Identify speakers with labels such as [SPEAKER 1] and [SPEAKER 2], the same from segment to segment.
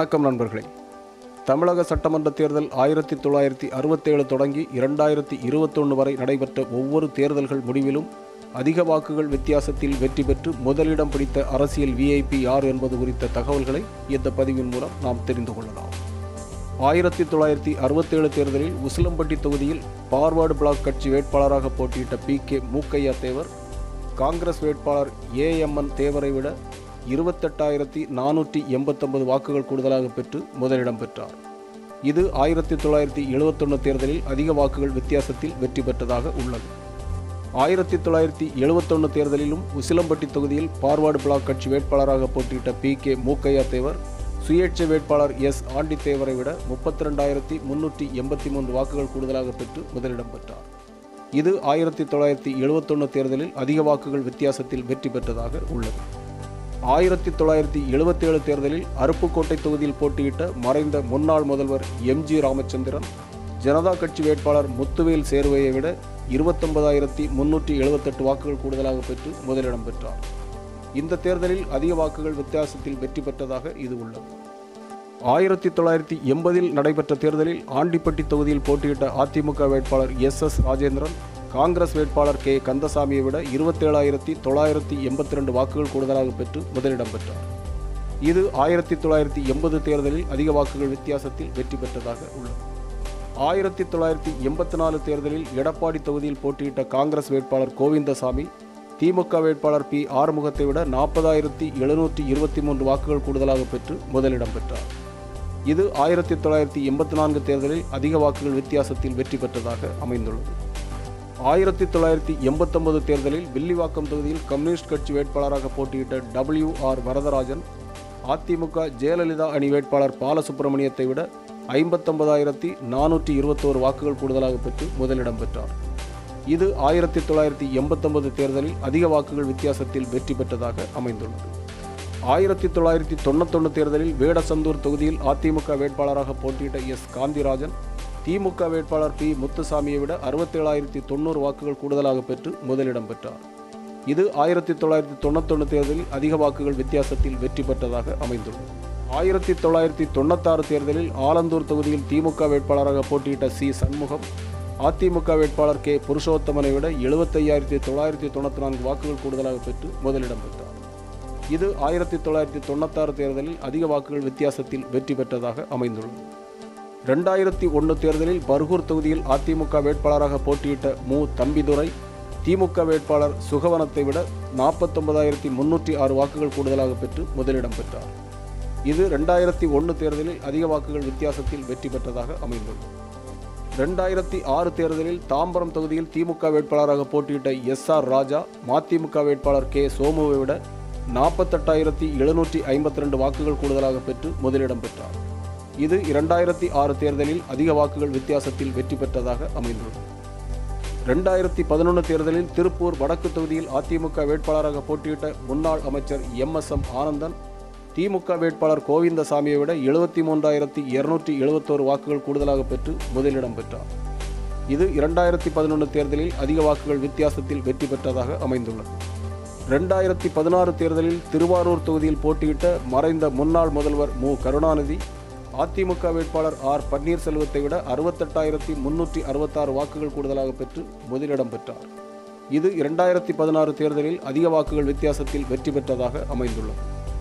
[SPEAKER 1] வணக்கம் நண்பர்களே தமிழக சட்டமன்ற தேர்தல் ஆயிரத்தி தொள்ளாயிரத்தி அறுபத்தேழு தொடங்கி இரண்டாயிரத்தி இருபத்தொன்று வரை நடைபெற்ற ஒவ்வொரு தேர்தல்கள் முடிவிலும் அதிக வாக்குகள் வித்தியாசத்தில் வெற்றி பெற்று முதலிடம் பிடித்த அரசியல் விஐபி யார் என்பது குறித்த தகவல்களை இந்த பதிவின் மூலம் நாம் தெரிந்து கொள்ளலாம் ஆயிரத்தி தொள்ளாயிரத்தி அறுபத்தேழு தேர்தலில் உசிலம்பட்டி தொகுதியில் பார்வர்டு பிளாக் கட்சி வேட்பாளராக போட்டியிட்ட பி கே மூக்கையா தேவர் காங்கிரஸ் வேட்பாளர் ஏஎம்என் தேவரை விட இருபத்தெட்டாயிரத்தி நானூற்றி எண்பத்தொன்பது வாக்குகள் கூடுதலாக பெற்று முதலிடம் பெற்றார் இது ஆயிரத்தி தொள்ளாயிரத்தி எழுபத்தொன்று தேர்தலில் அதிக வாக்குகள் வித்தியாசத்தில் வெற்றி பெற்றதாக உள்ளது ஆயிரத்தி தொள்ளாயிரத்தி எழுபத்தொன்று தேர்தலிலும் உசிலம்பட்டி தொகுதியில் பார்வார்டு பிளாக் கட்சி வேட்பாளராக போட்டியிட்ட பி கே மூக்கையா தேவர் சுயேட்சை வேட்பாளர் எஸ் ஆண்டி தேவரை விட முப்பத்தி ரெண்டாயிரத்தி முன்னூற்றி எண்பத்தி மூன்று வாக்குகள் கூடுதலாக பெற்று முதலிடம் பெற்றார் இது ஆயிரத்தி தொள்ளாயிரத்தி எழுபத்தொன்று தேர்தலில் அதிக வாக்குகள் வித்தியாசத்தில் வெற்றி பெற்றதாக உள்ளது ஆயிரத்தி தொள்ளாயிரத்தி எழுபத்தேழு தேர்தலில் அருப்புக்கோட்டை தொகுதியில் போட்டியிட்ட மறைந்த முன்னாள் முதல்வர் எம்ஜி ராமச்சந்திரன் ஜனதா கட்சி வேட்பாளர் முத்துவேல் சேர்வையை விட இருபத்தொன்பதாயிரத்தி முன்னூற்றி எழுபத்தெட்டு வாக்குகள் கூடுதலாக பெற்று முதலிடம் பெற்றார் இந்த தேர்தலில் அதிக வாக்குகள் வித்தியாசத்தில் வெற்றி பெற்றதாக இது உள்ளது ஆயிரத்தி தொள்ளாயிரத்தி எண்பதில் நடைபெற்ற தேர்தலில் ஆண்டிப்பட்டி தொகுதியில் போட்டியிட்ட அதிமுக வேட்பாளர் எஸ் எஸ் ராஜேந்திரன் காங்கிரஸ் வேட்பாளர் கே கந்தசாமியை விட இருபத்தேழாயிரத்தி தொள்ளாயிரத்தி எண்பத்தி ரெண்டு வாக்குகள் கூடுதலாக பெற்று முதலிடம் பெற்றார் இது ஆயிரத்தி தொள்ளாயிரத்தி எண்பது தேர்தலில் அதிக வாக்குகள் வித்தியாசத்தில் வெற்றி பெற்றதாக உள்ளது ஆயிரத்தி தொள்ளாயிரத்தி எண்பத்தி நாலு தேர்தலில் எடப்பாடி தொகுதியில் போட்டியிட்ட காங்கிரஸ் வேட்பாளர் கோவிந்தசாமி திமுக வேட்பாளர் பி ஆறுமுகத்தை விட நாற்பதாயிரத்தி எழுநூற்றி இருபத்தி மூன்று வாக்குகள் கூடுதலாக பெற்று முதலிடம் பெற்றார் இது ஆயிரத்தி தொள்ளாயிரத்தி எண்பத்தி நான்கு தேர்தலில் அதிக வாக்குகள் வித்தியாசத்தில் வெற்றி பெற்றதாக அமைந்துள்ளது ஆயிரத்தி தொள்ளாயிரத்தி எண்பத்தொன்பது தேர்தலில் வில்லிவாக்கம் தொகுதியில் கம்யூனிஸ்ட் கட்சி வேட்பாளராக போட்டியிட்ட டபிள்யூ ஆர் வரதராஜன் அதிமுக ஜெயலலிதா அணி வேட்பாளர் பாலசுப்பிரமணியத்தை விட ஐம்பத்தொன்பதாயிரத்தி நானூற்றி இருபத்தோரு வாக்குகள் கூடுதலாக பெற்று முதலிடம் பெற்றார் இது ஆயிரத்தி தொள்ளாயிரத்தி எண்பத்தொன்பது தேர்தலில் அதிக வாக்குகள் வித்தியாசத்தில் வெற்றி பெற்றதாக அமைந்துள்ளது ஆயிரத்தி தொள்ளாயிரத்தி தொண்ணூத்தொன்று தேர்தலில் வேடசந்தூர் தொகுதியில் அதிமுக வேட்பாளராக போட்டியிட்ட எஸ் காந்திராஜன் திமுக வேட்பாளர் பி முத்துசாமியை விட அறுபத்தேழாயிரத்தி தொண்ணூறு வாக்குகள் கூடுதலாக பெற்று முதலிடம் பெற்றார் இது ஆயிரத்தி தொள்ளாயிரத்தி தொண்ணூத்தொன்று தேர்தலில் அதிக வாக்குகள் வித்தியாசத்தில் வெற்றி பெற்றதாக அமைந்துள்ளது ஆயிரத்தி தொள்ளாயிரத்தி தொண்ணூத்தாறு தேர்தலில் ஆலந்தூர் தொகுதியில் திமுக வேட்பாளராக போட்டியிட்ட சி சண்முகம் அதிமுக வேட்பாளர் கே புருஷோத்தமனை விட எழுபத்தையாயிரத்தி தொள்ளாயிரத்தி தொண்ணூற்றி நான்கு வாக்குகள் கூடுதலாக பெற்று முதலிடம் பெற்றார் இது ஆயிரத்தி தொள்ளாயிரத்தி தொண்ணூத்தாறு தேர்தலில் அதிக வாக்குகள் வித்தியாசத்தில் வெற்றி பெற்றதாக அமைந்துள்ளது ரெண்டாயிரத்தி ஒன்று தேர்தலில் பர்கூர் தொகுதியில் அதிமுக வேட்பாளராக போட்டியிட்ட மு தம்பிதுரை திமுக வேட்பாளர் சுகவனத்தை விட நாற்பத்தொன்பதாயிரத்தி முன்னூற்றி ஆறு வாக்குகள் கூடுதலாக பெற்று முதலிடம் பெற்றார் இது ரெண்டாயிரத்தி ஒன்று தேர்தலில் அதிக வாக்குகள் வித்தியாசத்தில் வெற்றி பெற்றதாக அமைந்துள்ளது ரெண்டாயிரத்தி ஆறு தேர்தலில் தாம்பரம் தொகுதியில் திமுக வேட்பாளராக போட்டியிட்ட எஸ் ஆர் ராஜா மதிமுக வேட்பாளர் கே சோமுவை விட நாற்பத்தெட்டாயிரத்தி எழுநூற்றி ஐம்பத்தி ரெண்டு வாக்குகள் கூடுதலாக பெற்று முதலிடம் பெற்றார் இது இரண்டாயிரத்தி ஆறு தேர்தலில் அதிக வாக்குகள் வித்தியாசத்தில் வெற்றி பெற்றதாக அமைந்துள்ளது ரெண்டாயிரத்தி பதினொன்று தேர்தலில் திருப்பூர் வடக்கு தொகுதியில் அதிமுக வேட்பாளராக போட்டியிட்ட முன்னாள் அமைச்சர் M S M Anandan DMK வேட்பாளர் கோவிந்தசாமியை விட எழுபத்தி மூன்றாயிரத்தி இருநூற்றி எழுபத்தோரு வாக்குகள் கூடுதலாக பெற்று முதலிடம் பெற்றார் இது இரண்டாயிரத்தி பதினொன்று தேர்தலில் அதிக வாக்குகள் வித்தியாசத்தில் வெற்றி பெற்றதாக அமைந்துள்ளது ரெண்டாயிரத்தி பதினாறு தேர்தலில் திருவாரூர் தொகுதியில் போட்டியிட்ட மறைந்த முன்னாள் முதல்வர் மு கருணாநிதி அதிமுக வேட்பாளர் ஆர் பன்னீர்செல்வத்தை விட அறுபத்தெட்டாயிரத்தி முன்னூற்றி அறுபத்தாறு வாக்குகள் கூடுதலாக பெற்று முதலிடம் பெற்றார் இது இரண்டாயிரத்தி பதினாறு தேர்தலில் அதிக வாக்குகள் வித்தியாசத்தில் வெற்றி பெற்றதாக அமைந்துள்ளது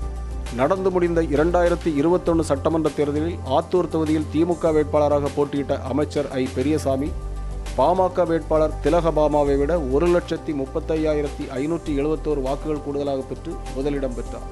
[SPEAKER 1] நடந்து முடிந்த இரண்டாயிரத்தி இருபத்தொன்று சட்டமன்ற தேர்தலில் ஆத்தூர் தொகுதியில் திமுக வேட்பாளராக போட்டியிட்ட அமைச்சர் ஐ பெரியசாமி பாமக வேட்பாளர் திலகபாமாவை விட ஒரு லட்சத்தி முப்பத்தையாயிரத்தி ஐநூற்றி எழுபத்தோரு வாக்குகள் கூடுதலாக பெற்று முதலிடம் பெற்றார்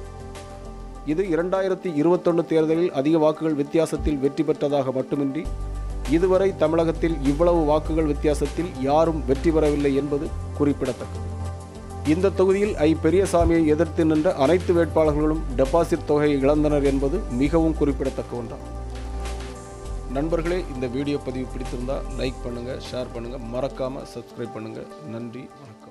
[SPEAKER 1] இது இரண்டாயிரத்தி இருபத்தொன்று தேர்தலில் அதிக வாக்குகள் வித்தியாசத்தில் வெற்றி பெற்றதாக மட்டுமின்றி இதுவரை தமிழகத்தில் இவ்வளவு வாக்குகள் வித்தியாசத்தில் யாரும் வெற்றி பெறவில்லை என்பது குறிப்பிடத்தக்கது இந்த தொகுதியில் ஐ பெரியசாமியை எதிர்த்து நின்ற அனைத்து வேட்பாளர்களும் டெபாசிட் தொகையை இழந்தனர் என்பது மிகவும் குறிப்பிடத்தக்க ஒன்றாகும் நண்பர்களே இந்த வீடியோ பதிவு பிடித்திருந்தால் லைக் பண்ணுங்கள் ஷேர் பண்ணுங்கள் மறக்காமல் சப்ஸ்கிரைப் பண்ணுங்கள் நன்றி வணக்கம்